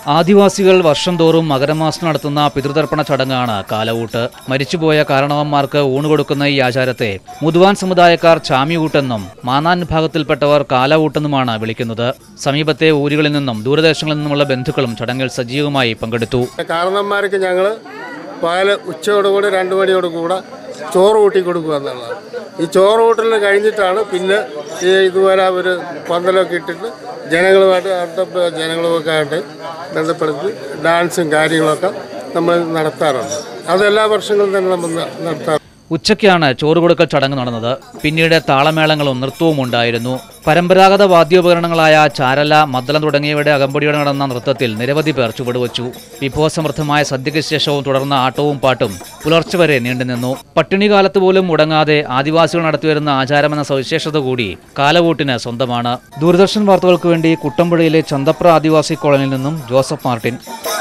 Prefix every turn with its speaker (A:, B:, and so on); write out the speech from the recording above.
A: ആദിവാസികൾ വർഷം തോറും മകരമാസം നടത്തുന്ന പിതൃതർപ്പണ ചടങ്ങാണ് കാലവൂട്ട് മരിച്ചുപോയ കാരണവന്മാർക്ക് ഊണ് കൊടുക്കുന്ന ഈ ആചാരത്തെ മുതുവാൻ സമുദായക്കാർ ചാമിയൂട്ടെന്നും മാന്നാൻ വിഭാഗത്തിൽപ്പെട്ടവർ കാലവൂട്ടെന്നുമാണ് വിളിക്കുന്നത് സമീപത്തെ ഊരുകളിൽ നിന്നും ദൂരദേശങ്ങളിൽ നിന്നുമുള്ള ബന്ധുക്കളും ചടങ്ങിൽ സജീവമായി പങ്കെടുത്തു
B: കാരണന്മാർക്ക് ഞങ്ങൾ പകല് ഉച്ചയോടുകൂടി രണ്ട് മണിയോട് കൂടെ ചോറ് കൂട്ടി കൊടുക്കുക എന്നുള്ളതാണ് ഈ ചോറ് കൂട്ടൽ കഴിഞ്ഞിട്ടാണ് പിന്നെ ഈ ഇതുപോലെ ഒരു പന്തലൊക്കെ ഇട്ടിട്ട് ജനങ്ങളുമായിട്ട് അടുത്ത ജനങ്ങളുമൊക്കെ ആയിട്ട് ബന്ധപ്പെടുത്തി ഡാൻസും കാര്യങ്ങളൊക്കെ നമ്മൾ നടത്താറുണ്ട് അത് എല്ലാ വർഷങ്ങളും തന്നെ നമ്മൾ ന- നടത്താറുണ്ട്
A: ഉച്ചയ്ക്കാണ് ചോറ് കൊടുക്കൽ ചടങ്ങ് നടന്നത് പിന്നീട് താളമേളങ്ങളും നൃത്തവും ഉണ്ടായിരുന്നു പരമ്പരാഗത വാദ്യോപകരണങ്ങളായ ചാരല മദ്ദളം തുടങ്ങിയവയുടെ അകമ്പടിയോടെ നടന്ന നൃത്തത്തിൽ നിരവധി പേർ ചുവടുവച്ചു വിഭവസമൃദ്ധമായ സദ്യയ്ക്ക് ശേഷവും തുടർന്ന ആട്ടവും പാട്ടും പുലർച്ചെ വരെ നീണ്ടുനിന്നു പട്ടിണി കാലത്ത് പോലും മുടങ്ങാതെ ആദിവാസികൾ നടത്തിവരുന്ന ആചാരമെന്ന സവിശേഷത കൂടി കാലവൂട്ടിന് സ്വന്തമാണ് ദൂരദർശൻ വാർത്തകൾക്ക് വേണ്ടി കുട്ടമ്പുഴയിലെ ചന്തപ്ര ആദിവാസി കോളനിയിൽ നിന്നും ജോസഫ് മാർട്ടിൻ